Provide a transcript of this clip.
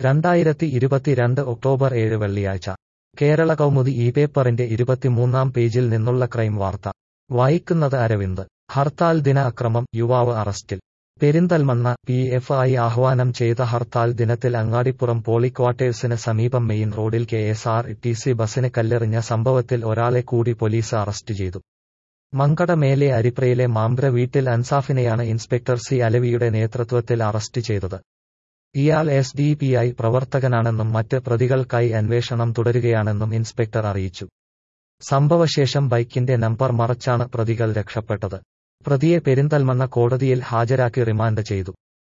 രണ്ടായിരത്തി ഇരുപത്തിരണ്ട് ഒക്ടോബർ ഏഴ് വെള്ളിയാഴ്ച കേരള കൗമുദി ഈ പേപ്പറിന്റെ ഇരുപത്തിമൂന്നാം പേജിൽ നിന്നുള്ള ക്രൈം വാർത്ത വായിക്കുന്നത് അരവിന്ദ് ഹർത്താൽ ദിന അക്രമം യുവാവ് അറസ്റ്റിൽ പെരിന്തൽമണ്ണ പി എഫ് ഐ ആഹ്വാനം ചെയ്ത ഹർത്താൽ ദിനത്തിൽ അങ്ങാടിപ്പുറം പോളിക്വാർട്ടേഴ്സിന് സമീപം മെയിൻ റോഡിൽ K S R T C ബസിന് കല്ലെറിഞ്ഞ സംഭവത്തിൽ ഒരാളെ കൂടി പോലീസ് അറസ്റ്റ് ചെയ്തു മങ്കട മേലെ അരിപ്രയിലെ മാമ്പ്ര വീട്ടിൽ അൻസാഫിനെയാണ് ഇൻസ്പെക്ടർ സി അലവിയുടെ നേതൃത്വത്തിൽ അറസ്റ്റ് ചെയ്തത് ഇയാൾ എസ് ഡി പി ഐ പ്രവർത്തകനാണെന്നും മറ്റ് പ്രതികൾക്കായി അന്വേഷണം തുടരുകയാണെന്നും ഇൻസ്പെക്ടർ അറിയിച്ചു സംഭവശേഷം ബൈക്കിന്റെ നമ്പർ മറച്ചാണ് പ്രതികൾ രക്ഷപ്പെട്ടത് പ്രതിയെ പെരിന്തൽമണ്ണ കോടതിയിൽ ഹാജരാക്കി റിമാൻഡ് ചെയ്തു